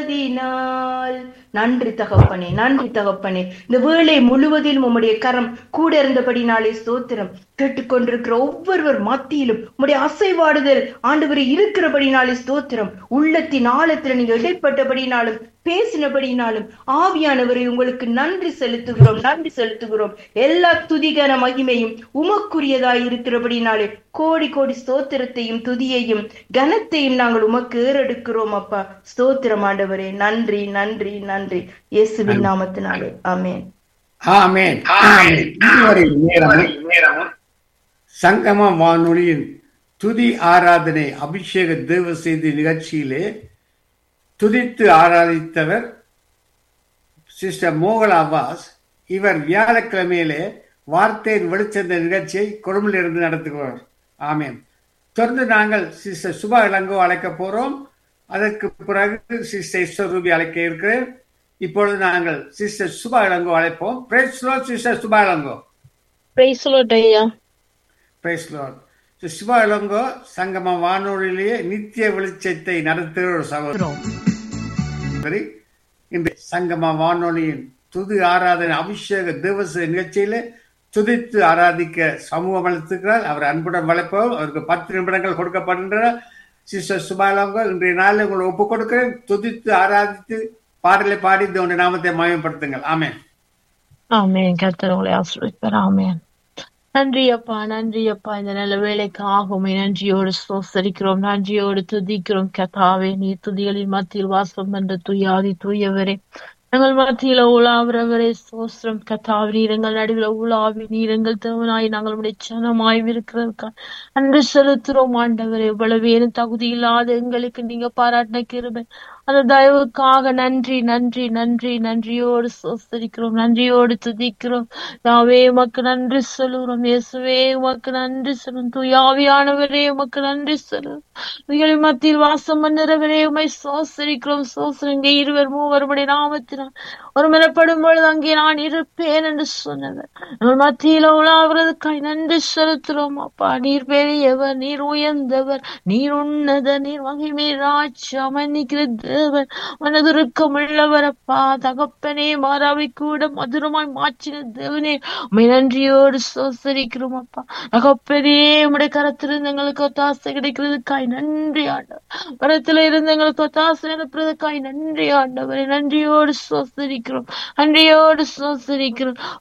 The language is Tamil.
இருந்ததினால் நன்றி தகப்பனே நன்றி தகப்பனே இந்த வேளை முழுவதிலும் உம்முடைய கரம் கூட இருந்தபடினாலே ஸ்தோத்திரம் கேட்டுக்கொண்டிருக்கிற ஒவ்வொருவர் மத்தியிலும் உம்முடைய அசைவாடுதல் ஆண்டவரை இருக்கிறபடினாலே ஸ்தோத்திரம் உள்ளத்தின் ஆழத்துல நீங்க இடைப்பட்டபடினாலும் பேசினபடினாலும் ஆவியானவரை உங்களுக்கு நன்றி செலுத்துகிறோம் நன்றி செலுத்துகிறோம் எல்லா துதிகர மகிமையும் உமக்குரியதாய் இருக்கிறபடினாலே கோடி கோடி ஸ்தோத்திரத்தையும் துதியையும் கனத்தையும் நாங்கள் உமக்கு ஏறெடுக்கிறோம் அப்பா ஸ்தோத்திரம் ஆண்டவரே நன்றி நன்றி நன்றி இயேசுவின் நாமத்தினாலே ஆமென் ஆமென் ஆமென் இதுவரை நேரமும் சங்கம வானொலியின் துதி ஆராதனை அபிஷேக தேவ செய்தி நிகழ்ச்சியிலே துதித்து ஆராதித்தவர் சிஸ்டர் மோகல் அப்பாஸ் இவர் வியாழக்கிழமையிலே வார்த்தையின் வெளிச்சந்த நிகழ்ச்சியை கொழும்பிலிருந்து நடத்துகிறார் ஆமென் தொடர்ந்து நாங்கள் சிஸ்டர் சுபா இளங்கோ அழைக்க போறோம் அதற்கு பிறகு சிஸ்டர் ஈஸ்வரூபி அழைக்க இருக்கிறேன் இப்பொழுது நாங்கள் சிஸ்டர் சுபா இளங்கோ அழைப்போம் praise lord sister Subha Ilango praise lord ஐயா பிரைஸ் லார்ட் சுபா இளங்கோ சங்கம வானொலியிலேயே நித்திய வெளிச்சத்தை நடத்துகிற ஒரு சகோதரி இந்த சங்கம வானொலியின் துதி ஆராதனை அபிஷேக திவச நிகழ்ச்சியில துதித்து ஆராதிக்க சமூகம் அளித்துக்கிறார் அவர் அன்புடன் வளர்ப்போம் அவருக்கு பத்து நிமிடங்கள் கொடுக்கப்படுகின்றன சிஸ்டர் சுபாலங்க இன்றைய நாளில் உங்களை ஒப்புக் கொடுக்கிறேன் துதித்து ஆராதித்து பாடலை பாடி இந்த நாமத்தை மயப்படுத்துங்கள் ஆமென் ஆமென் கர்த்தர் உங்களை ஆசீர்வதிப்பார் ஆமென் நன்றி அப்பா நன்றி அப்பா இந்த நல்ல வேலைக்கு ஆகுமே நன்றியோடு சோசரிக்கிறோம் நன்றியோடு துதிக்கிறோம் கதாவே நீ துதிகளின் மத்தியில் வாசம் என்ற துயாதி தூயவரே எங்கள் மத்தியில உலாவுறவரே சோஸ்திரம் கத்தாவி நீர் எங்கள் நடுவில் உலாவி நீர் எங்கள் தேவனாய் நாங்கள் உடைய சனமாய் இருக்கிறதுக்கா அன்று செலுத்துறோம் ஆண்டவரே இவ்வளவு ஏனும் தகுதி இல்லாத எங்களுக்கு நீங்க பாராட்டின கிருபை அந்த தயவுக்காக நன்றி நன்றி நன்றி நன்றியோடு சோஸ்தரிக்கிறோம் நன்றியோடு துதிக்கிறோம் யாவே உமக்கு நன்றி சொல்லுகிறோம் இயேசுவே உமக்கு நன்றி சொல்லும் தூயாவியானவரே உமக்கு நன்றி சொல்லும் உங்களை மத்தியில் வாசம் பண்ணுறவரே உமை சோசரிக்கிறோம் சோசரிங்க இருவர் மூவருடைய நாமத்தினால் ஒரு மனப்படும் பொழுது அங்கே நான் இருப்பேன் என்று சொன்னவர் நம்ம மத்தியில உலாவுறதுக்காய் நன்றி செலுத்துறோம் அப்பா நீர் பெரியவர் நீர் உயர்ந்தவர் நீர் உன்னத நீர் மகிமை ராஜா மன்னிக்கிற தேவன் மனதுருக்கம் உள்ளவரப்பா தகப்பனே மாறாவை கூட மதுரமாய் மாற்றின தேவனே உமை நன்றியோடு சோசரிக்கிறோம் அப்பா தகப்பனே உடைய கரத்திலிருந்து எங்களுக்கு ஒத்தாசை கிடைக்கிறதுக்காய் நன்றி ஆண்டவர் கரத்துல இருந்து எங்களுக்கு ஒத்தாசை அனுப்புறதுக்காய் நன்றி ஆண்டவரை நன்றியோடு சோசரிக்கிறோம் நன்றியோடு சோசரிக்கிறோம்